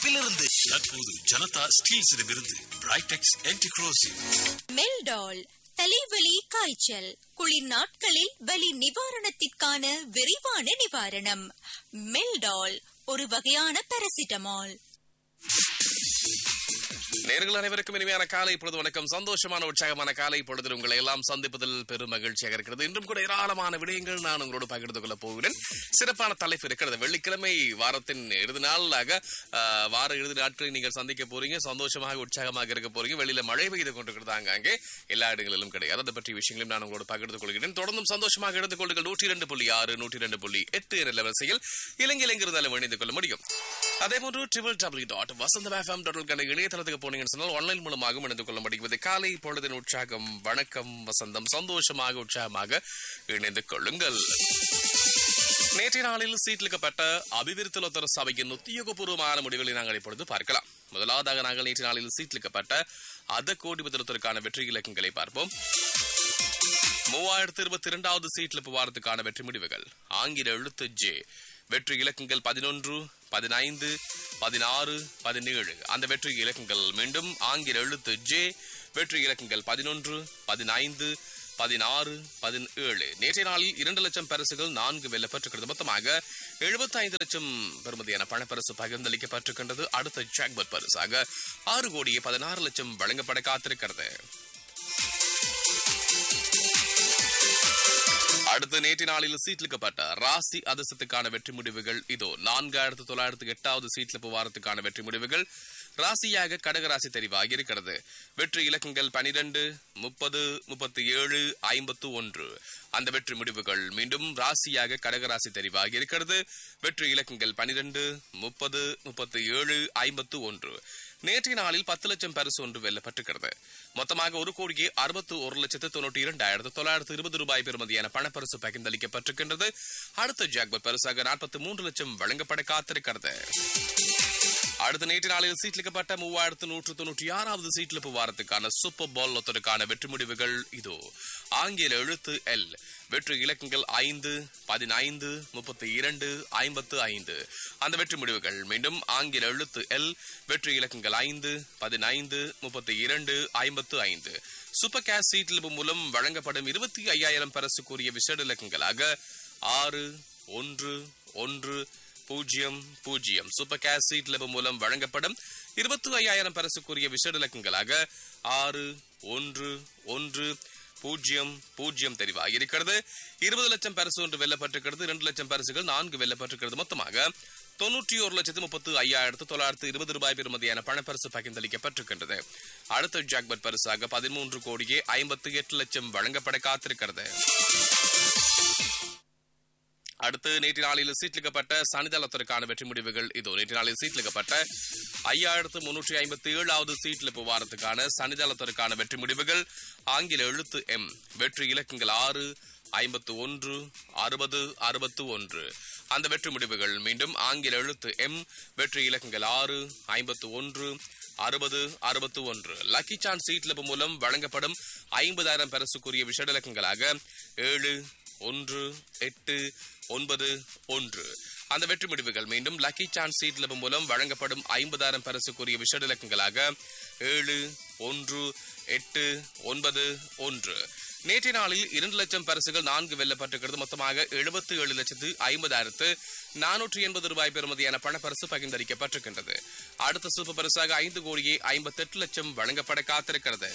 தரப்பிலிருந்து தற்போது ஜனதா ஸ்டீல்ஸிடமிருந்து பிரைடெக்ஸ் ஆன்டிக்ரோசிவ் மெல்டால் தலைவலி காய்ச்சல் குளிர் நாட்களில் வலி நிவாரணத்திற்கான விரிவான நிவாரணம் மெல்டால் ஒரு வகையான பாராசிட்டமால் நேர்கள் அனைவருக்கும் இனிமையான காலை பொழுது வணக்கம் சந்தோஷமான உற்சாகமான காலை பொழுதில் உங்களை எல்லாம் சந்திப்பதில் பெரும் மகிழ்ச்சியாக இருக்கிறது இன்றும் கூட ஏராளமான விடயங்கள் நான் உங்களோடு பகிர்ந்து கொள்ள போகிறேன் சிறப்பான தலைப்பு இருக்கிறது வெள்ளிக்கிழமை வாரத்தின் இறுதி நாளாக ஆஹ், வார இறுதி நாட்களை நீங்கள் சந்திக்க போறீங்க சந்தோஷமாக உற்சாகமாக இருக்க போறீங்க வெளியில மழை பெய்து கொண்டிருக்கிறது அங்கே எல்லா இடங்களிலும் கிடையாது அதை பற்றிய விஷயங்களையும் நான் உங்களோடு பகிர்ந்து கொள்கிறேன் தொடர்ந்தும் சந்தோஷமாக இருந்து கொள்ளுங்கள் நூற்றி இரண்டு புள்ளி ஆறு நூற்றி இரண்டு புள்ளி எட்டு என்ற வரிசையில் இலங்கையில் எங்கிருந்தாலும் இணைந்து கொள்ள முடியும் அதே போன்று triple W dot Vasantha FM dot இணையதளத்துக்கு போனீங்கன்னு சொன்னால் ஆன்லைன் மூலமாகவும் இணைந்து கொள்ள முடியும் காலை பொழுதின் உற்சாகம் வணக்கம் வசந்தம் சந்தோஷமாக உற்சாகமாக இணைந்து கொள்ளுங்கள் நேற்றைய நாளில் சீட்டிலிக்கப்பட்ட அபிவிருத்தலோத்தர சபையின் உத்தியோகபூர்வமான முடிவுகளை நாங்கள் இப்பொழுது பார்க்கலாம் முதலாவதாக நாங்கள் நேற்று நாளில் சீட்டிலிக்கப்பட்ட அத கோடி முதலத்திற்கான வெற்றி இலக்கங்களை பார்ப்போம் மூவாயிரத்தி இருபத்தி இரண்டாவது சீட்ல வாரத்துக்கான வெற்றி முடிவுகள் ஆங்கில எழுத்து ஜே வெற்றி இலக்கங்கள் பதினொன்று பதினைந்து பதினாறு பதினேழு அந்த வெற்றி இலக்கங்கள் மீண்டும் ஆங்கில எழுத்து ஜே வெற்றி இலக்கங்கள் பதினொன்று பதினைந்து பதினாறு பதினேழு நேற்றைய நாளில் இரண்டு லட்சம் பரிசுகள் நான்கு வெல்லப்பட்டிருக்கிறது மொத்தமாக எழுபத்தி ஐந்து லட்சம் பெறுமதியான பணப்பரிசு பகிர்ந்தளிக்கப்பட்டிருக்கின்றது அடுத்த ஜாக்பட் பரிசாக ஆறு கோடியே பதினாறு லட்சம் வழங்கப்பட காத்திருக்கிறது அடுத்த நேற்று நாளில் சீட்லிக்கப்பட்ட ராசி அதிர்ஷ்டத்துக்கான வெற்றி முடிவுகள் இதோ நான்காயிரத்து தொள்ளாயிரத்து எட்டாவது சீட்ல வாரத்துக்கான வெற்றி முடிவுகள் ராசியாக கடகராசி தெரிவாகி இருக்கிறது வெற்றி இலக்கங்கள் பனிரெண்டு முப்பது முப்பத்தி ஏழு ஐம்பத்து ஒன்று அந்த வெற்றி முடிவுகள் மீண்டும் ராசியாக கடகராசி தெரிவாகி இருக்கிறது வெற்றி இலக்கங்கள் பனிரெண்டு முப்பது முப்பத்தி ஏழு ஐம்பத்து ஒன்று நேற்றைய நாளில் பத்து லட்சம் பரிசு ஒன்று வெல்லப்பட்டிருக்கிறது மொத்தமாக ஒரு கோடியே அறுபத்து ஒரு லட்சத்து தொண்ணூற்றி இரண்டாயிரத்து தொள்ளாயிரத்து இருபது ரூபாய் பெறுமதியான பணப்பரிசு பகிர்ந்தளிக்கப்பட்டிருக்கின்றது அடுத்த ஜாக்பட் பரிசாக நாற்பத்தி மூன்று லட்சம் வழங்கப்பட காத்திருக்கிறது அடுத்த நேற்று நாளில் சீட்லிக்கப்பட்ட மூவாயிரத்து நூற்று தொண்ணூற்றி ஆறாவது சீட்லிப்பு வாரத்துக்கான சூப்பர் பால் லொத்தருக்கான வெற்றி முடிவுகள் இதோ ஆங்கில எழுத்து எல் வெற்றி இலக்கங்கள் ஐந்து பதினைந்து முப்பத்தி இரண்டு ஐம்பத்து ஐந்து அந்த வெற்றி முடிவுகள் மீண்டும் ஆங்கில எழுத்து எல் வெற்றி இலக்கங்கள் ஐந்து பதினைந்து முப்பத்தி இரண்டு ஐம்பத்து ஐந்து சூப்பர் கேஷ் சீட்லிப்பு மூலம் வழங்கப்படும் இருபத்தி ஐயாயிரம் பரிசுக்குரிய விசேட இலக்கங்களாக ஆறு ஒன்று ஒன்று பூஜ்ஜியம் பூஜ்ஜியம் சூப்பர் கேஷ் சீட் லெவல் மூலம் வழங்கப்படும் இருபத்தி ஐயாயிரம் பரிசுக்குரிய விசேட இலக்கங்களாக ஆறு ஒன்று ஒன்று பூஜ்ஜியம் பூஜ்ஜியம் தெரிவாக இருக்கிறது இருபது லட்சம் பரிசு ஒன்று வெல்லப்பட்டிருக்கிறது இரண்டு லட்சம் பரிசுகள் நான்கு வெல்லப்பட்டிருக்கிறது மொத்தமாக தொன்னூற்றி ஒரு லட்சத்து முப்பத்து ஐயாயிரத்து தொள்ளாயிரத்து இருபது ரூபாய் பெறுமதியான பணப்பரிசு பகிர்ந்தளிக்கப்பட்டிருக்கின்றது அடுத்த ஜாக்பட் பரிசாக பதிமூன்று கோடியே ஐம்பத்து எட்டு லட்சம் வழங்கப்பட காத்திருக்கிறது அடுத்து நேற்று நாளில் சீட்லிக்கப்பட்ட சனிதளத்திற்கான வெற்றி முடிவுகள் இதோ நேற்று நாளில் சீட்லிக்கப்பட்ட ஐயாயிரத்து முன்னூற்றி ஐம்பத்தி ஏழாவது சீட்ல வாரத்துக்கான சனிதளத்திற்கான வெற்றி முடிவுகள் ஆங்கில எழுத்து எம் வெற்றி இலக்கங்கள் ஆறு ஐம்பத்து ஒன்று அறுபது அறுபத்து ஒன்று அந்த வெற்றி முடிவுகள் மீண்டும் ஆங்கில எழுத்து எம் வெற்றி இலக்கங்கள் ஆறு ஐம்பத்து ஒன்று அறுபது அறுபத்து ஒன்று லக்கி சான் சீட் லெபு மூலம் வழங்கப்படும் ஐம்பதாயிரம் பரிசுக்குரிய விஷட இலக்கங்களாக ஏழு ஒன்று எட்டு ஒன்பது ஒன்று அந்த வெற்றி முடிவுகள் மீண்டும் லக்கி சான்ஸ் சீட் லெபு மூலம் வழங்கப்படும் ஐம்பதாயிரம் பரிசுக்குரிய விஷட இலக்கங்களாக ஏழு ஒன்று எட்டு ஒன்பது ஒன்று நேற்றைய நாளில் இரண்டு லட்சம் பரிசுகள் நான்கு வெல்லப்பட்டிருக்கிறது மொத்தமாக எழுபத்தி ஏழு லட்சத்து ஐம்பதாயிரத்து நானூற்றி எண்பது ரூபாய் பெறுமதியான பணப்பரிசு பகிர்ந்தளிக்கப்பட்டிருக்கின்றது அடுத்த சூப்பர் பரிசாக ஐந்து கோடியே ஐம்பத்தெட்டு லட்சம் வழங்கப்பட காத்திருக்கிறது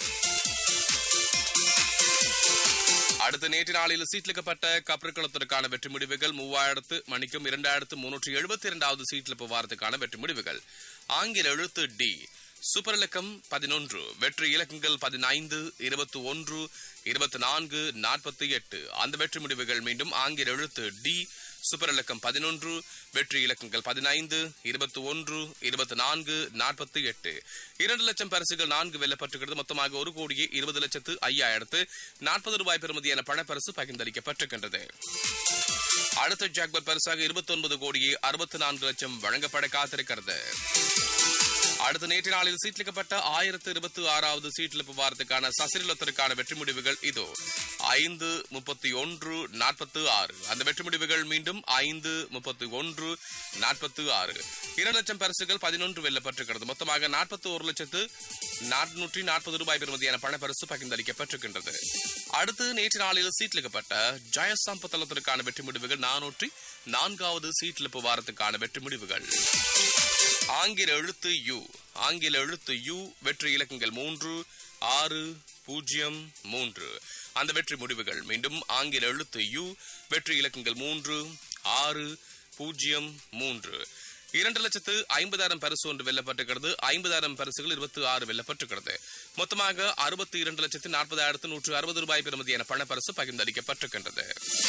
அடுத்த நேற்று நாளில் சீட்லிக்கப்பட்ட கப்பற்களத்திற்கான வெற்றி முடிவுகள் மூவாயிரத்து மணிக்கும் இரண்டாயிரத்து முன்னூற்றி எழுபத்தி இரண்டாவது சீட்ல வாரத்துக்கான வெற்றி முடிவுகள் ஆங்கில எழுத்து டி சூப்பர் இலக்கம் பதினொன்று வெற்றி இலக்கங்கள் பதினைந்து இருபத்தி ஒன்று இருபத்தி நான்கு நாற்பத்தி எட்டு அந்த வெற்றி முடிவுகள் மீண்டும் ஆங்கில எழுத்து டி சூப்பர் இலக்கம் பதினொன்று வெற்றி இலக்கங்கள் பதினைந்து இருபத்தி ஒன்று இருபத்தி நான்கு நாற்பத்தி எட்டு இரண்டு லட்சம் பரிசுகள் நான்கு வெல்லப்பட்டிருக்கிறது மொத்தமாக ஒரு கோடியே இருபது லட்சத்து ஐயாயிரத்து நாற்பது ரூபாய் பெறுமதியான பணப்பரிசு பகிர்ந்தளிக்கப்பட்டிருக்கின்றது அடுத்த ஜாக்பர் பரிசாக இருபத்தி ஒன்பது கோடியே அறுபத்தி நான்கு லட்சம் வழங்கப்பட காத்திருக்கிறது அடுத்த நேற்று நாளில் சீட்லிக்கப்பட்ட ஆயிரத்து இருபத்தி ஆறாவது சீட்லிப்பு வாரத்துக்கான சசிரிலத்திற்கான வெற்றி முடிவுகள் இதோ ஐந்து முப்பத்தி ஒன்று நாற்பத்து ஆறு அந்த வெற்றி முடிவுகள் மீண்டும் ஐந்து முப்பத்தி ஒன்று நாற்பத்து ஆறு இரண்டு லட்சம் பரிசுகள் பதினொன்று வெல்லப்பட்டிருக்கிறது மொத்தமாக நாற்பத்தி ஒரு லட்சத்து நானூற்றி நாற்பது ரூபாய் பெறுமதியான பணப்பரிசு பகிர்ந்தளிக்கப்பட்டிருக்கின்றது அடுத்து நேற்று நாளில் சீட்லிக்கப்பட்ட ஜெயசம்பத்தலத்திற்கான வெற்றி முடிவுகள் நானூற்றி நான்காவது சீட்லிப்பு வாரத்துக்கான வெற்றி முடிவுகள் ஆங்கில எழுத்து யு ஆங்கில எழுத்து யு வெற்றி இலக்கங்கள் மூன்று ஆறு பூஜ்ஜியம் மூன்று அந்த வெற்றி முடிவுகள் மீண்டும் ஆங்கில எழுத்து யு வெற்றி இலக்கங்கள் மூன்று ஆறு பூஜ்ஜியம் மூன்று இரண்டு லட்சத்து ஐம்பதாயிரம் பரிசு ஒன்று வெல்லப்பட்டிருக்கிறது ஐம்பதாயிரம் பரிசுகள் இருபத்தி ஆறு வெல்லப்பட்டிருக்கிறது மொத்தமாக அறுபத்தி இரண்டு லட்சத்து நாற்பதாயிரத்து நூற்று அறுபது ரூபாய் பெறுமதியான பணப்பரிசு பகிர்ந்தளிக்கப்பட்டிருக்கின்றது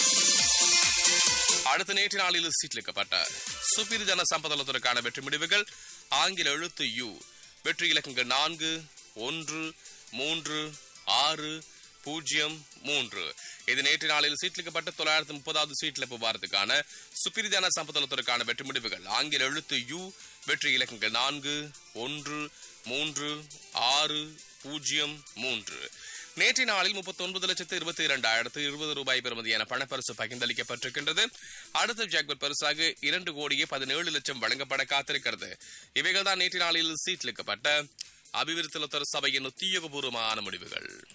அடுத்த நேற்று நாளில் சீட்லிக்கப்பட்ட சுப்பிரி ஜன சம்பதத்திற்கான வெற்றி முடிவுகள் ஆங்கில எழுத்து யு வெற்றி இலக்கங்கள் நான்கு ஒன்று மூன்று ஆறு பூஜ்ஜியம் மூன்று இது நேற்று நாளில் சீட்லிக்கப்பட்ட தொள்ளாயிரத்து முப்பதாவது சீட்ல வாரத்துக்கான சுப்பிரிதான சம்பதத்திற்கான வெற்றி முடிவுகள் ஆங்கில எழுத்து யு வெற்றி இலக்கங்கள் நான்கு ஒன்று மூன்று ஆறு பூஜ்ஜியம் மூன்று நேற்றைய நாளில் முப்பத்தி ஒன்பது லட்சத்து இருபத்தி இரண்டாயிரத்து இருபது ரூபாய் பெறுமதியான பணப்பரிசு பகிர்ந்தளிக்கப்பட்டிருக்கின்றது அடுத்த ஜாக்பட் பரிசாக இரண்டு கோடியே பதினேழு லட்சம் வழங்கப்பட காத்திருக்கிறது இவைகள் தான் நேற்று நாளில் சீட்லிக்கப்பட்ட அபிவிருத்தி சபையின் உத்தியோகபூர்வமான முடிவுகள்